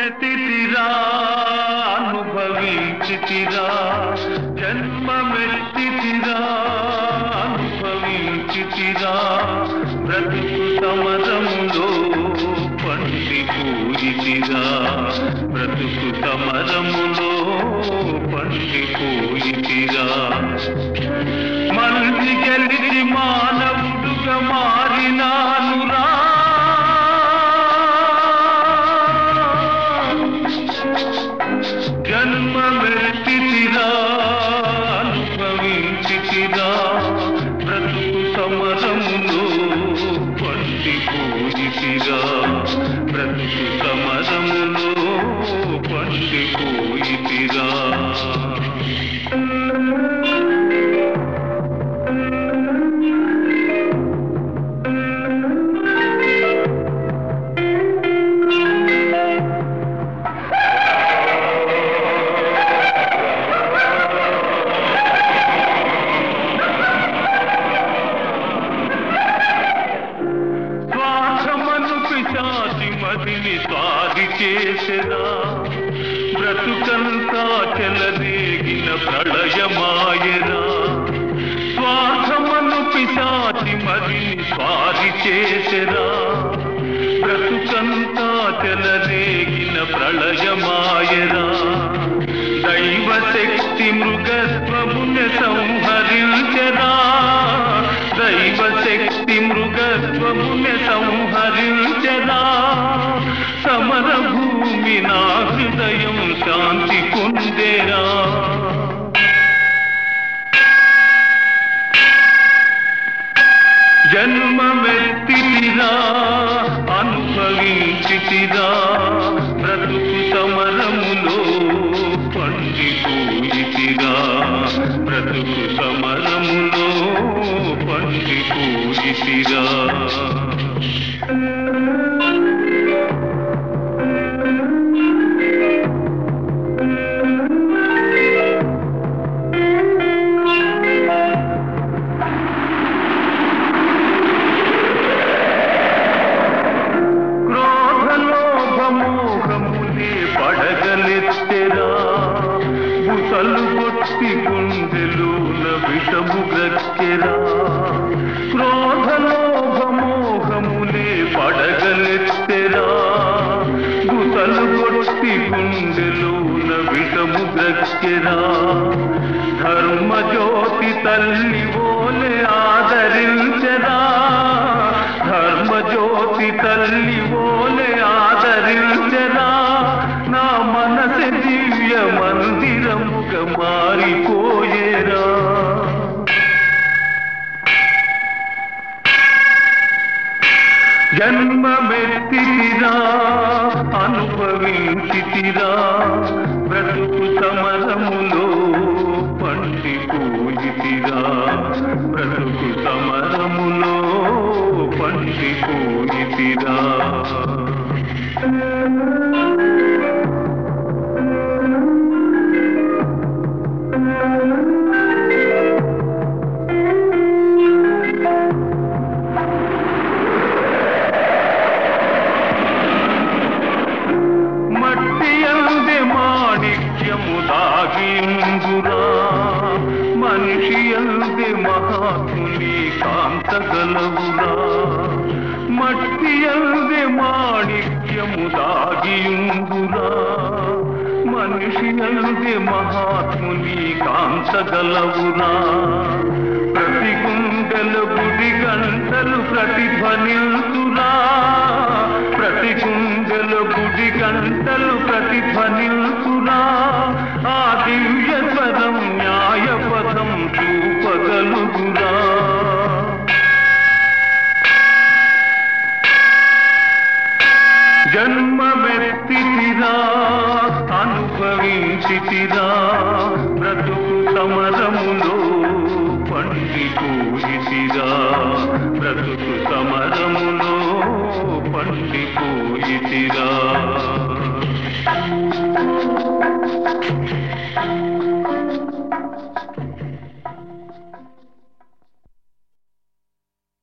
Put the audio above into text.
జన్మమెత్తితిరా అనుభవించితిరా జన్మమెత్తితిరా అనుభవించితిరా బ్రతుకు సమరములో పండి పూయితిరా బ్రతుకు సమరములో పండి పూయితిరా మనిషి గెలిచి మానవుడుగా మారినానురా జన్మ మెత్తిరా అనుభవించితిరా బ్రతుకు సమరములో పండి పోయితిరా బ్రతుకు సమరములో పండి పోయితిరా స్వార్థమను పిశాచి మదిని స్వాది చేసెరా బ్రతుకంతా చెలరేగిన ప్రళయమాయరా స్వార్థమను పిశాచి మదిని స్వాది చేసెరా బ్రతుకంతా చెలరేగిన ప్రళయమాయరా దైవ శక్తి మృగత్వమున సంహరించరా దైవ శక్తి మృగత్వమున సంహరించరా సమర భూమి నా హృదయం శాంతి పొందేరా జన్మమెత్తిరా అనుభవించితిరా బ్రతుకు సమరములో పండిపోయితిరా బ్రతుకు సమరములో పండిపోయితిరా క్రోధలోభమోహములే పడగలెత్తెరా బుసలు కొట్టి గుండెలోన విషము గ్రక్కెరా క్రోధలోభమోహములే పడగలెత్తెరా బుసలు కొట్టి గుండెలోన విషము గ్రక్కెరా ధర్మజ్యోతి తల్లి ఓలే ఆదరించరా ధర్మజ్యోతి తల్లి ఓలే ఆదరించరా నా మనసు దివ్య మందిరముగా మారిపోయేరా జన్మమెత్తిరా అనుభవించితిరా బ్రతుకు సమరములో పండిపోయితిరా బ్రతుకు సమరములో పండిపోయితిరా మట్టి అందే మాణిక్యము దాగిందురా మనిషి అందే మహాత్ముని కాంతగలవురా మట్టి అందే మాణిక్యము దాగిందురా మనిషి అందే మహాత్ముని కాంతగలవురా ప్రతి గుండెల గుడి గంటలు ప్రతిధ్వనిల్తురా ప్రతి గుండెల గుడి గంటలు ప్రతిధ్వనిల్తురా ఆ దివ్య స్వరం న్యాయ పదం చూపగలుగురా జన్మమెత్తితిరా అనుభవించితిరా బ్రతుకు సమరములో పండిపోయితిరా బ్రతుకు సమరములో పండిపోయితిరా